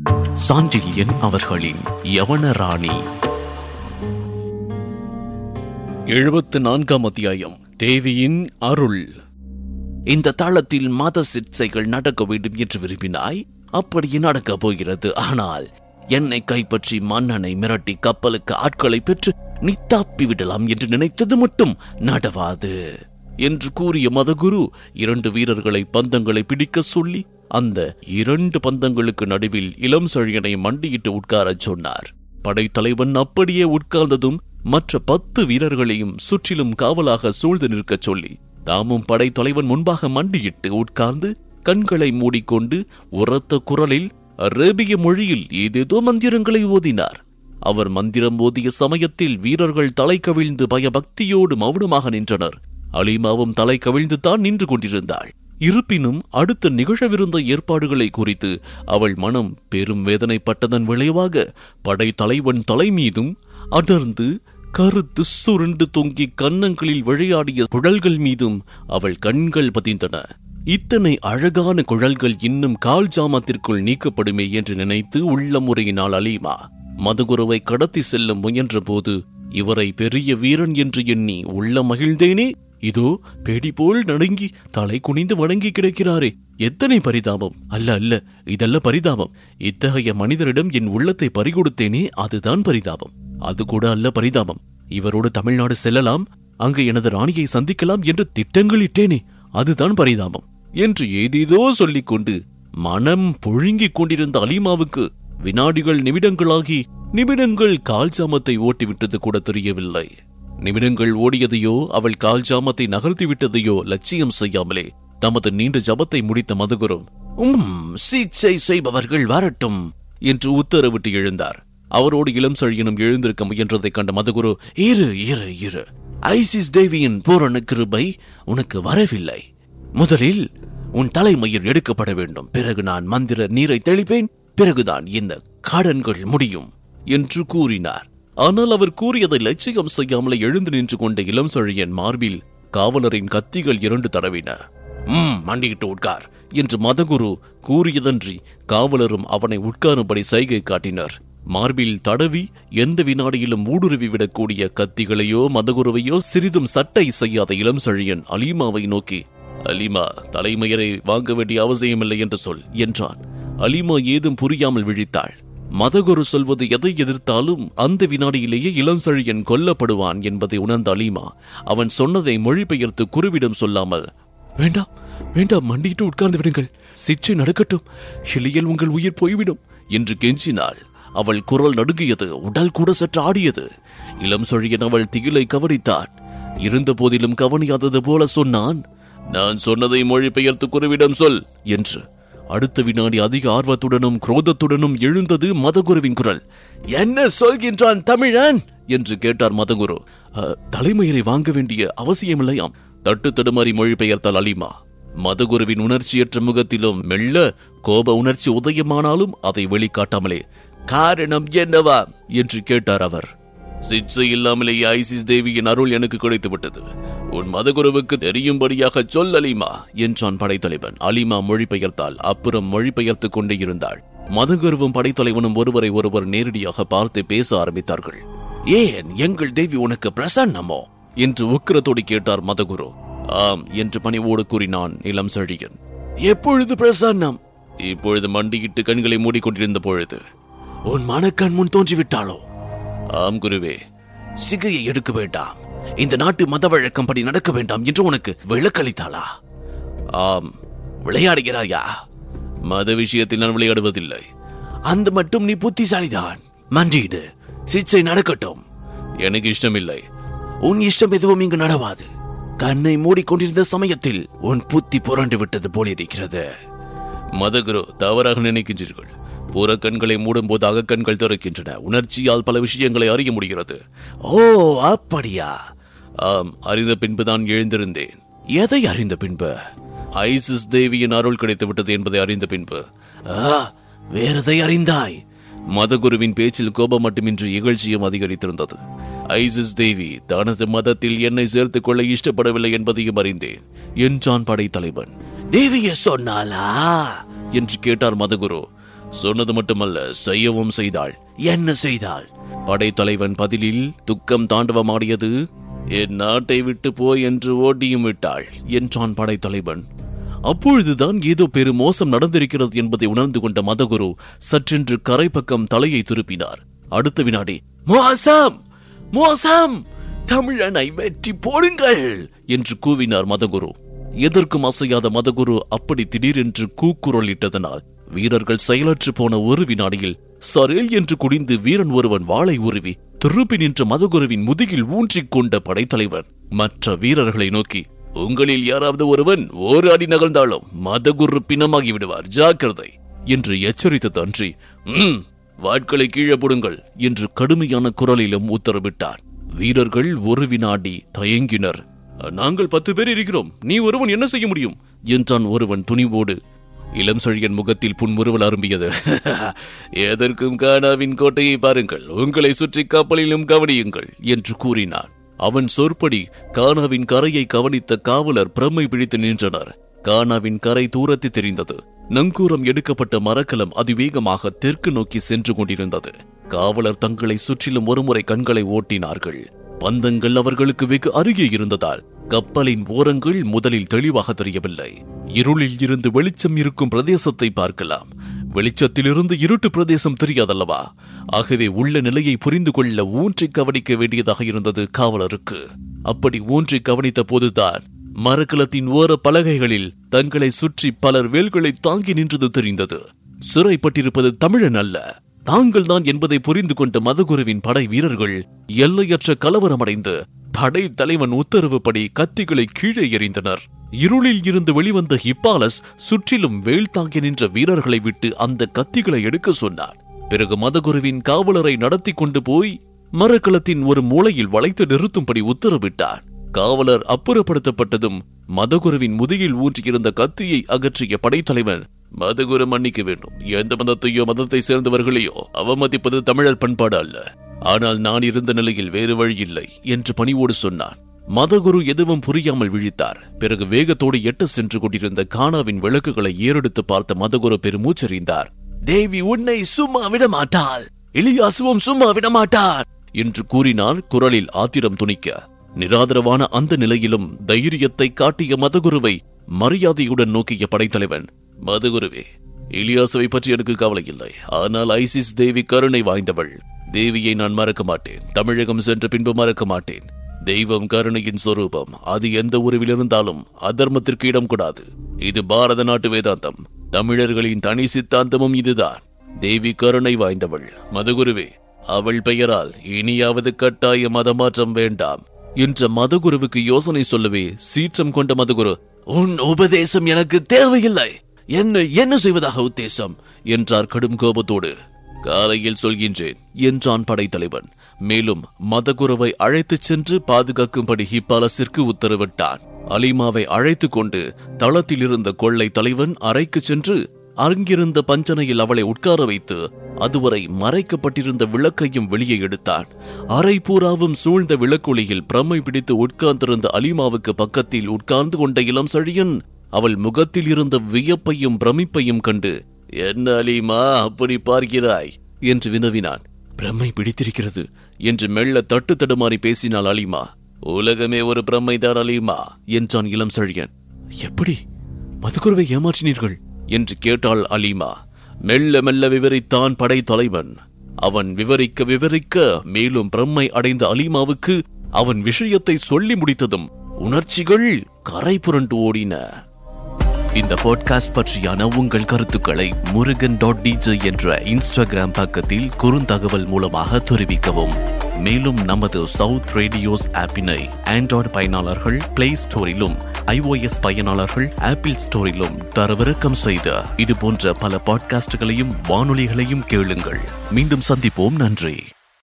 சாண்டில்யன் அவர்களின் யவனராணி எழுபத்து நான்காம் அத்தியாயம் தேவியின் அருள் இந்த தளத்தில் மத சிற்சைகள் நடக்க வேண்டும் என்று விரும்பினாய் அப்படியே நடக்கப் போகிறது ஆனால் என்னை கைப்பற்றி மன்னனை மிரட்டி கப்பலுக்கு ஆட்களை பெற்று நீ தப்பி விடலாம் என்று நினைத்தது மட்டும் நடவாது என்று கூறிய மதகுரு இரண்டு வீரர்களை பந்தங்களை பிடிக்க சொல்லி அந்த இரண்டு பந்தங்களுக்கு நடுவில் இளம் செழியனை மண்டியிட்டு உட்காரச் சொன்னார் படைத்தலைவன் அப்படியே உட்கார்ந்ததும் மற்ற பத்து வீரர்களையும் சுற்றிலும் காவலாக சூழ்ந்து நிற்கச் சொல்லி தாமும் படைத்தலைவன் முன்பாக மண்டியிட்டு உட்கார்ந்து கண்களை மூடிக்கொண்டு உரத்த குரலில் அரேபிய மொழியில் ஏதேதோ மந்திரங்களை ஓதினார் அவர் மந்திரம் ஓதிய சமயத்தில் வீரர்கள் தலை கவிழ்ந்து பயபக்தியோடு மௌனமாக நின்றனர் அலிமாவும் தலை கவிழ்ந்து தான் நின்று கொண்டிருந்தாள் இருப்பினும் அடுத்த நிகழவிருந்த ஏற்பாடுகளை குறித்து அவள் மனம் பெரும் வேதனைப்பட்டதன் விளைவாக படைத்தலைவன் தலை மீதும் அடர்ந்து கருத்து சுருண்டு தொங்கி கன்னங்களில் விளையாடிய குழல்கள் மீதும் அவள் கண்கள் பதிந்தன இத்தனை அழகான குழல்கள் இன்னும் கால் ஜாமத்திற்குள் நீக்கப்படுமே என்று நினைத்து உள்ள முறையினால் அலீமா மதுகுருவை கடத்தி செல்ல முயன்ற போது இவரை பெரிய வீரன் என்று எண்ணி உள்ள மகிழ்ந்தேனே இதோ பேடி போல் நடுங்கி தலை குனிந்து வணங்கி கிடக்கிறாரே எத்தனை பரிதாபம் அல்ல அல்ல இதல்ல பரிதாபம் இத்தகைய மனிதரிடம் என் உள்ளத்தை பறிகொடுத்தேனே அதுதான் பரிதாபம் அது கூட அல்ல பரிதாபம் இவரோடு தமிழ்நாடு செல்லலாம் அங்கு எனது ராணியை சந்திக்கலாம் என்று திட்டங்களிட்டேனே அதுதான் பரிதாபம் என்று ஏதேதோ சொல்லிக் கொண்டு மனம் புழுங்கிக் கொண்டிருந்த அலிமாவுக்கு வினாடிகள் நிமிடங்களாகி நிமிடங்கள் கால் ஜாமத்தை ஓட்டிவிட்டது கூட தெரியவில்லை நிமிடங்கள் ஓடியதையோ அவள் கால் ஜாமத்தை நகர்த்தி விட்டதையோ லட்சியம் செய்யாமலே தமது நீண்ட ஜபத்தை முடித்த மதுகுரும் உம் சிகிச்சை செய்பவர்கள் வரட்டும் என்று உத்தரவிட்டு எழுந்தார் அவரோடு இளம் செழியனும் எழுந்திருக்க முயன்றதைக் கண்ட மதுகுரு இரு இரு இரு ஐசிஸ் தேவியின் பூரண கிருபை உனக்கு வரவில்லை முதலில் உன் தலைமயிர் எடுக்கப்பட வேண்டும் பிறகு நான் மந்திர நீரை தெளிப்பேன் பிறகுதான் இந்த கடன்கள் முடியும் என்று கூறினார் ஆனால் அவர் கூறியதை லட்சியம் செய்யாமலே எழுந்து நின்று கொண்ட இளம் செழியன் மார்பில் காவலரின் கத்திகள் இரண்டு தடவின ம் மண்டியிட்டு உட்கார் என்று மதகுரு கூறியதன்றி காவலரும் அவனை உட்காரும்படி சைகை காட்டினர் மார்பில் தடவி எந்த வினாடியிலும் ஊடுருவி விடக்கூடிய கத்திகளையோ மதகுருவையோ சிறிதும் சட்டை செய்யாத இளம் செழியன் அலீமாவை நோக்கி அலிமா தலைமையரை வாங்க வேண்டிய அவசியமில்லை என்று சொல் என்றான் அலிமா ஏதும் புரியாமல் விழித்தாள் மதகுரு சொல்வது எதை எதிர்த்தாலும் அந்த வினாடியிலேயே இளம் செழியன் கொல்லப்படுவான் என்பதை உணர்ந்த அலிமா அவன் சொன்னதை மொழிபெயர்த்து குருவிடம் சொல்லாமல் வேண்டாம் வேண்டாம் மண்டிட்டு உட்கார்ந்து விடுங்கள் சிற்றை நடக்கட்டும் எளியில் உங்கள் உயிர் போய்விடும் என்று கெஞ்சினாள் அவள் குரல் நடுங்கியது உடல் கூட சற்று ஆடியது இளம் சொழியன் அவள் திகிலை கவனித்தான் இருந்த போதிலும் கவனியாதது போல சொன்னான் நான் சொன்னதை மொழிபெயர்த்து குருவிடம் சொல் என்று அடுத்த வினாடி அதிக ஆர்வத்துடனும் குரோதத்துடனும் எழுந்தது மதகுருவின் குரல் என்ன சொல்கின்றான் தமிழன் என்று கேட்டார் மதகுரு "அ, தலைமயிரை வாங்க வேண்டிய அவசியமில்லையாம் தட்டு தடுமாறி மொழிபெயர்த்தால் அலிமா மதகுருவின் உணர்ச்சியற்ற முகத்திலும் மெல்ல கோப உணர்ச்சி உதயமானாலும் அதை வெளிக்காட்டாமலே காரணம் என்னவா என்று கேட்டார் அவர் சிக்ஷை இல்லாமலேயே ஐசிஸ் தேவியின் அருள் எனக்கு கிடைத்து விட்டது உன் மதகுருவுக்கு தெரியும்படியாக சொல் அலிமா என்றான் படைத்தலைவன் அலிமா மொழிபெயர்த்தால் அப்புறம் மொழிபெயர்த்துக் கொண்டே இருந்தாள் மதகுருவும் படைத்தலைவனும் ஒருவரை ஒருவர் நேரடியாக பார்த்து பேச ஆரம்பித்தார்கள் ஏன் எங்கள் தேவி உனக்கு பிரசன்னமோ என்று உக்கிரத்தோடு கேட்டார் மதகுரு ஆம் என்று பணிவோடு கூறினான் இளம் செழியன் எப்பொழுது பிரசன்னம் இப்பொழுது மண்டியிட்டு கண்களை மூடிக்கொண்டிருந்த பொழுது உன் மனக்கண் முன் தோன்றிவிட்டாளோ ஆம் குருவே சிகையை எடுக்க வேண்டாம் இந்த நாட்டு மத வழக்கம்படி நடக்க வேண்டாம் என்று உனக்கு விளக்களித்தாளா ஆம் விளையாடுகிறாயா மத விஷயத்தில் நான் விளையாடுவதில்லை அந்த மட்டும் நீ புத்திசாலிதான் மன்றிடு சிச்சை நடக்கட்டும் எனக்கு இஷ்டமில்லை உன் இஷ்டம் எதுவும் இங்கு நடவாது கண்ணை மூடிக்கொண்டிருந்த சமயத்தில் உன் புத்தி புரண்டு விட்டது போலிருக்கிறது மதகுரு தவறாக நினைக்கின்றீர்கள் புற கண்களை மூடும் போது அகக்கண்கள் திறக்கின்றன உணர்ச்சியால் பல விஷயங்களை அறிய முடிகிறது ஓ அப்படியா ஆம் அறிந்த பின்புதான் எழுந்திருந்தேன் எதை அறிந்த பின்பு ஐசிஸ் தேவியின் அருள் கிடைத்து விட்டது என்பதை அறிந்த பின்பு ஆ வேறதை அறிந்தாய் மதகுருவின் பேச்சில் கோபம் மட்டுமின்றி இகழ்ச்சியும் அதிகரித்திருந்தது ஐசிஸ் தேவி தனது மதத்தில் என்னை சேர்த்துக் கொள்ள இஷ்டப்படவில்லை என்பதையும் அறிந்தேன் என்றான் படைத்தலைவன் தேவிய சொன்னாலா என்று கேட்டார் மதகுரு சொன்னது மட்டுமல்ல செய்யவும் செய்தாள் என்ன செய்தாள் படைத்தலைவன் பதிலில் துக்கம் தாண்டவமாடியது என் நாட்டை விட்டு போய் என்று ஓட்டியும் விட்டாள் என்றான் படைத்தலைவன் அப்பொழுதுதான் ஏதோ பெரு மோசம் நடந்திருக்கிறது என்பதை உணர்ந்து கொண்ட மதகுரு சற்றென்று கரை பக்கம் தலையை திருப்பினார் அடுத்த வினாடி மோசம் மோசம் தமிழனை வெற்றி போடுங்கள் என்று கூவினார் மதகுரு எதற்கும் அசையாத மதகுரு அப்படி திடீரென்று கூக்குரலிட்டதனால் வீரர்கள் செயலற்று போன ஒரு வினாடியில் சரேல் என்று குடிந்து வீரன் ஒருவன் வாளை உருவி திருப்பி நின்ற மதகுருவின் முதுகில் ஊன்றிக் கொண்ட படைத்தலைவர் மற்ற வீரர்களை நோக்கி உங்களில் யாராவது ஒருவன் ஒரு அடி நகர்ந்தாலும் மதகுரு பிணமாகி விடுவார் ஜாக்கிரதை என்று எச்சரித்து அன்றி ம் வாட்களை கீழே போடுங்கள் என்று கடுமையான குரலிலும் உத்தரவிட்டார் வீரர்கள் ஒரு வினாடி தயங்கினர் நாங்கள் பத்து பேர் இருக்கிறோம் நீ ஒருவன் என்ன செய்ய முடியும் என்றான் ஒருவன் துணிவோடு இளம் செழியன் முகத்தில் புன்முறுவல் அரும்பியது எதற்கும் கானாவின் கோட்டையை பாருங்கள் உங்களை சுற்றி கப்பலிலும் கவனியுங்கள் என்று கூறினான் அவன் சொற்படி கானாவின் கரையை கவனித்த காவலர் பிரமை பிடித்து நின்றனர் கானாவின் கரை தூரத்தில் தெரிந்தது நங்கூரம் எடுக்கப்பட்ட மரக்கலம் அதிவேகமாக தெற்கு நோக்கி சென்று கொண்டிருந்தது காவலர் தங்களை சுற்றிலும் ஒருமுறை கண்களை ஓட்டினார்கள் பந்தங்கள் அவர்களுக்கு வெகு அருகே இருந்ததால் கப்பலின் ஓரங்கள் முதலில் தெளிவாக தெரியவில்லை இருளில் இருந்து வெளிச்சம் இருக்கும் பிரதேசத்தை பார்க்கலாம் வெளிச்சத்திலிருந்து இருட்டு பிரதேசம் தெரியாதல்லவா ஆகவே உள்ள நிலையை புரிந்து கொள்ள ஊன்றி கவனிக்க வேண்டியதாக இருந்தது காவலருக்கு அப்படி ஊன்றி கவனித்த போதுதான் மரக்கலத்தின் ஓர பலகைகளில் தங்களை சுற்றி பலர் வேல்களை தாங்கி நின்றது தெரிந்தது சிறைப்பட்டிருப்பது தமிழன் அல்ல தாங்கள்தான் என்பதை புரிந்து கொண்ட மதகுருவின் படை வீரர்கள் எல்லையற்ற கலவரமடைந்து படை தலைவன் உத்தரவுப்படி கத்திகளை கீழே எறிந்தனர் இருளில் இருந்து வெளிவந்த ஹிப்பாலஸ் சுற்றிலும் வேல் தாங்கி நின்ற வீரர்களை விட்டு அந்த கத்திகளை எடுக்க சொன்னார் பிறகு மதகுருவின் காவலரை நடத்தி கொண்டு போய் மரக்கலத்தின் ஒரு மூலையில் வளைத்து நிறுத்தும்படி உத்தரவிட்டார் காவலர் அப்புறப்படுத்தப்பட்டதும் மதகுருவின் முதுகில் ஊன்றியிருந்த கத்தியை அகற்றிய படைத்தலைவன் மதகுரு மன்னிக்க வேண்டும் எந்த மதத்தையோ மதத்தை சேர்ந்தவர்களையோ அவமதிப்பது தமிழர் பண்பாடு அல்ல ஆனால் நான் இருந்த நிலையில் வேறு வழி இல்லை என்று பணிவோடு சொன்னான் மதகுரு எதுவும் புரியாமல் விழித்தார் பிறகு வேகத்தோடு எட்ட சென்று கொண்டிருந்த கானாவின் விளக்குகளை ஏறெடுத்து பார்த்த மதகுரு பெருமூச்சறிந்தார் தேவி உன்னை சும்மா விட மாட்டாள் இலியாசுவும் சும்மா விட மாட்டார் என்று கூறினார் குரலில் ஆத்திரம் துணிக்க நிராதரவான அந்த நிலையிலும் தைரியத்தை காட்டிய மதகுருவை மரியாதையுடன் நோக்கிய படைத்தலைவன் மதகுருவே இலியாசுவை பற்றி எனக்கு கவலை இல்லை ஆனால் ஐசிஸ் தேவி கருணை வாய்ந்தவள் தேவியை நான் மறக்க மாட்டேன் தமிழகம் சென்ற பின்பு மறக்க மாட்டேன் தெய்வம் கருணையின் சொரூபம் அது எந்த உருவில் இருந்தாலும் அதர்மத்திற்கு இடம் கூடாது இது பாரத நாட்டு வேதாந்தம் தமிழர்களின் தனி சித்தாந்தமும் இதுதான் தேவி கருணை வாய்ந்தவள் மதகுருவே அவள் பெயரால் இனியாவது கட்டாய மதமாற்றம் வேண்டாம் என்ற மதகுருவுக்கு யோசனை சொல்லவே சீற்றம் கொண்ட மதகுரு உன் உபதேசம் எனக்கு தேவையில்லை என்ன என்ன செய்வதாக உத்தேசம் என்றார் கடும் கோபத்தோடு காலையில் சொல்கின்றேன் என்றான் படைத்தலைவன் மேலும் மதகுருவை அழைத்துச் சென்று பாதுகாக்கும்படி ஹிப்பாலசிற்கு உத்தரவிட்டான் அலிமாவை அழைத்துக் கொண்டு தளத்தில் இருந்த கொள்ளை தலைவன் அறைக்கு சென்று அங்கிருந்த பஞ்சனையில் அவளை உட்கார வைத்து அதுவரை மறைக்கப்பட்டிருந்த விளக்கையும் வெளியே எடுத்தான் அறை பூராவும் சூழ்ந்த விளக்கொளியில் பிரமை பிடித்து உட்கார்ந்திருந்த அலிமாவுக்கு பக்கத்தில் உட்கார்ந்து கொண்ட இளம் செழியன் அவள் முகத்தில் இருந்த வியப்பையும் பிரமிப்பையும் கண்டு என்ன அலிமா அப்படி பார்க்கிறாய் என்று வினவினான் பிரம்மை பிடித்திருக்கிறது என்று மெல்ல தட்டு தடுமாறி பேசினாள் அலிமா உலகமே ஒரு பிரம்மைதான் அலிமா என்றான் இளம் செழியன் எப்படி மதுகுருவை ஏமாற்றினீர்கள் என்று கேட்டாள் அலிமா மெல்ல மெல்ல விவரித்தான் படை தலைவன் அவன் விவரிக்க விவரிக்க மேலும் பிரம்மை அடைந்த அலிமாவுக்கு அவன் விஷயத்தை சொல்லி முடித்ததும் உணர்ச்சிகள் கரை புரண்டு ஓடின இந்த பாட்காஸ்ட் பற்றியான உங்கள் கருத்துக்களை முருகன் டாட் டிஜே என்ற இன்ஸ்டாகிராம் பக்கத்தில் குறுந்தகவல் மூலமாக தெரிவிக்கவும் மேலும் நமது சவுத் ரேடியோஸ் ஆப்பினை ஆண்ட்ராய்டு பயனாளர்கள் பிளே ஸ்டோரிலும் ஐஓஎஸ் பயனாளர்கள் ஆப்பிள் ஸ்டோரிலும் தரவிறக்கம் செய்த இது போன்ற பல பாட்காஸ்டுகளையும் வானொலிகளையும் கேளுங்கள் மீண்டும் சந்திப்போம் நன்றி